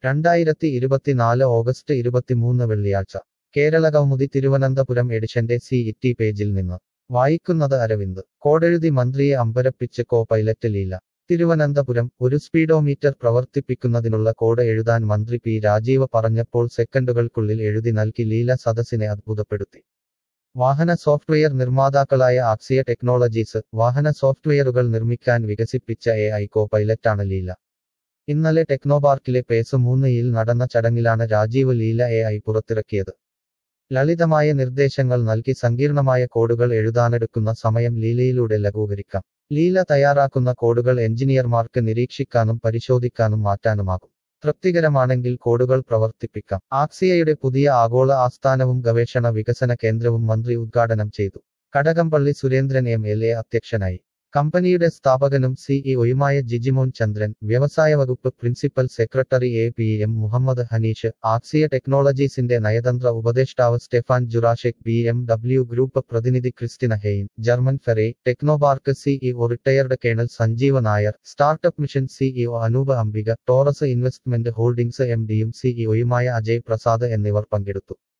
രണ്ടായിരത്തി ഇരുപത്തിനാല് ഓഗസ്റ്റ് ഇരുപത്തിമൂന്ന് വെള്ളിയാഴ്ച കേരള കൗമുദി തിരുവനന്തപുരം എഡിഷന്റെ സി ഇറ്റി പേജിൽ നിന്ന് വായിക്കുന്നത് അരവിന്ദ് കോഡെഴുതി മന്ത്രിയെ അമ്പരപ്പിച്ച് കോ പൈലറ്റ് ലീല തിരുവനന്തപുരം ഒരു സ്പീഡോമീറ്റർ പ്രവർത്തിപ്പിക്കുന്നതിനുള്ള കോഡ് എഴുതാൻ മന്ത്രി പി രാജീവ് പറഞ്ഞപ്പോൾ സെക്കൻഡുകൾക്കുള്ളിൽ എഴുതി നൽകി ലീല സദസ്സിനെ അത്ഭുതപ്പെടുത്തി വാഹന സോഫ്റ്റ്വെയർ നിർമ്മാതാക്കളായ ആക്സിയ ടെക്നോളജീസ് വാഹന സോഫ്റ്റ്വെയറുകൾ നിർമ്മിക്കാൻ വികസിപ്പിച്ച എ ഐ കോ പൈലറ്റാണ് ലീല ഇന്നലെ ടെക്നോപാർക്കിലെ പേസ് മൂന്നയിൽ നടന്ന ചടങ്ങിലാണ് രാജീവ് ലീല എ ഐ പുറത്തിറക്കിയത് ലളിതമായ നിർദ്ദേശങ്ങൾ നൽകി സങ്കീർണമായ കോഡുകൾ എഴുതാനെടുക്കുന്ന സമയം ലീലയിലൂടെ ലഘൂകരിക്കാം ലീല തയ്യാറാക്കുന്ന കോഡുകൾ എഞ്ചിനീയർമാർക്ക് നിരീക്ഷിക്കാനും പരിശോധിക്കാനും മാറ്റാനുമാകും തൃപ്തികരമാണെങ്കിൽ കോഡുകൾ പ്രവർത്തിപ്പിക്കാം ആക്സിയയുടെ പുതിയ ആഗോള ആസ്ഥാനവും ഗവേഷണ വികസന കേന്ദ്രവും മന്ത്രി ഉദ്ഘാടനം ചെയ്തു Kadakampally Surendran M L A അധ്യക്ഷനായി കമ്പനിയുടെ സ്ഥാപകനും സിഇഒയുമായ ജിജിമോൻ ചന്ദ്രൻ വ്യവസായ വകുപ്പ് principal secretary A P M Muhammad Hanish Axia ടെക്നോളജീസിന്റെ നയതന്ത്ര ഉപദേഷ്ടാവ് Stefan Jurasek B M W group പ്രതിനിധി ക്രിസ്റ്റിന ഹെയിൻ ജർമ്മൻ ഫെറെ Technopark CEO retired colonel Sanjeeva Nair startup mission CEO Anoop Ambika Taurus investment holdings M ഡിയും സിഇഒയുമായ അജയ് പ്രസാദ് എന്നിവർ പങ്കെടുത്തു